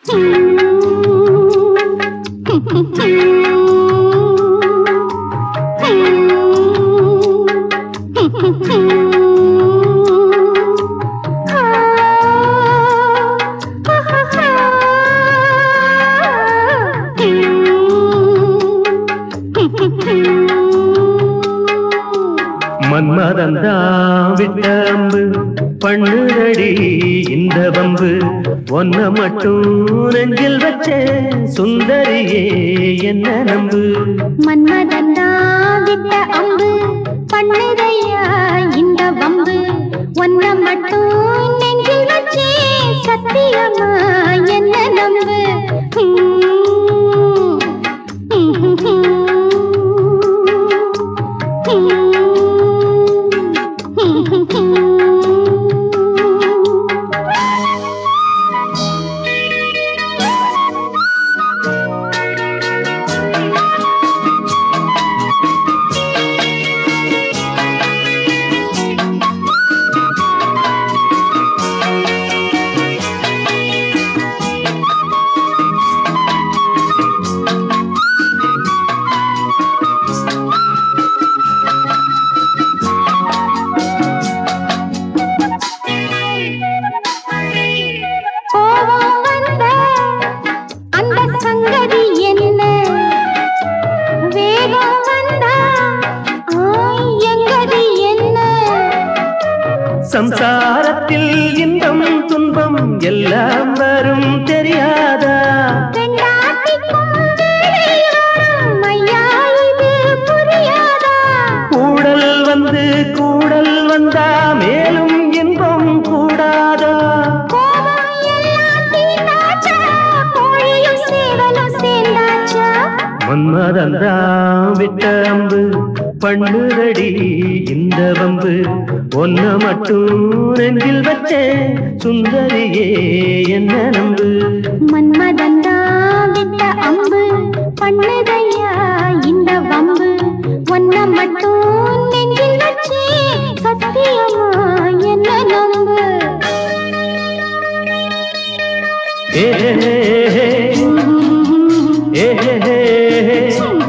மன்மதந்தான் விட்ட அம்பு பண்ணுதடி இந்த வம்பு ஒன்ன மட்டும் நெஞ்சில் வச்ச சுந்தரியே என்ன நம்பு மன்மதந்தா விட்ட அம்பு பண்ணுதையா இந்த வம்பு ஒன்ன மட்டும் நெஞ்சில் வச்சே சத்தியமா என்ன நம்பு கோபம் வந்த அந்த சங்கதி என்ன வேகம் வந்தா ஆய், எங்கதி என்ன சம்சாரத்தில் இன்பம் துன்பம் எல்லாம் வரும் தெரியாதா பெண்டாட்டிக்கும் வேலை வரும் ஐயா இது புரியாதா கூடல் வந்து கூடல் வந்தா மேலும் இன்பம் கூடாதா கோபம் எல்லாம் தீர்ந்தாச்சா கோழியும் சேவலும் சேர்ந்தாச்சா மன்மதந்தான் விட்ட அம்பு பண்ணுதடி இந்த வம்பு ஒன்ன மட்டும் நெஞ்சில் வச்ச சுந்தரியே என்ன நம்பு மன்மதந்தா விட்ட அம்பு பண்ணுதையா இந்த வம்பு ஒன்ன மட்டும் நெஞ்சில் வச்சு சத்தியமா என்ன நம்பு ஏ ஹே ஹே ஹே. ஏ ஹே ஹே ஹே.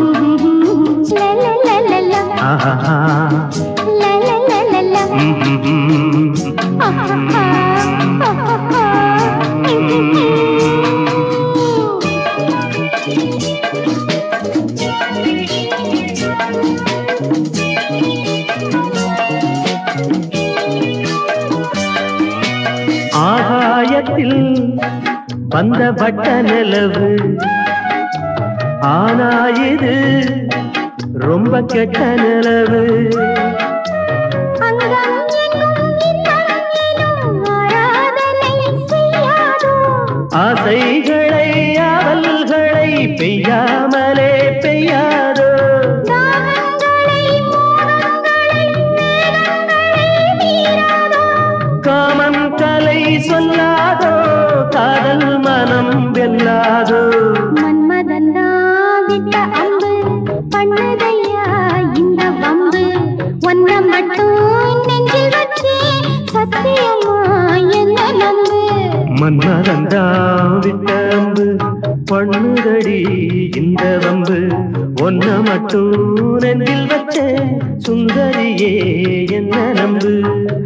லலலலல, ஆஹா. லலலலல, ம், ம், ம். ஆஹா, ஆஹா. ஆகாயத்தில் வந்த வட்ட நிலவு ஆனா இது ரொம்ப கெட்ட நிலவு அங்கம் எங்கும் இன்பம் எனும் ஆராதனை செய்யாதோ ஆசைகளை அவல்களை பெய்யாமலே பெய்யாதோ தாகங்களை மோகங்களை வேதங்களை மீறாதோ காமன் கலை சொல்லாதோ காதல் மனம் வெல்லாதோ மன்மதந்தா விட்ட அம்பு பண்ணுதையா இந்த வம்பு ஒன்ன மட்டும் நெஞ்சில் வச்சு சத்தியமா என்ன நம்பு மன்மதந்தா விட்டம்பு பண்ணுதடி இந்த வம்பு ஒன்ன மட்டும் நெஞ்சில் வச்ச சுந்தரியே என்ன நம்பு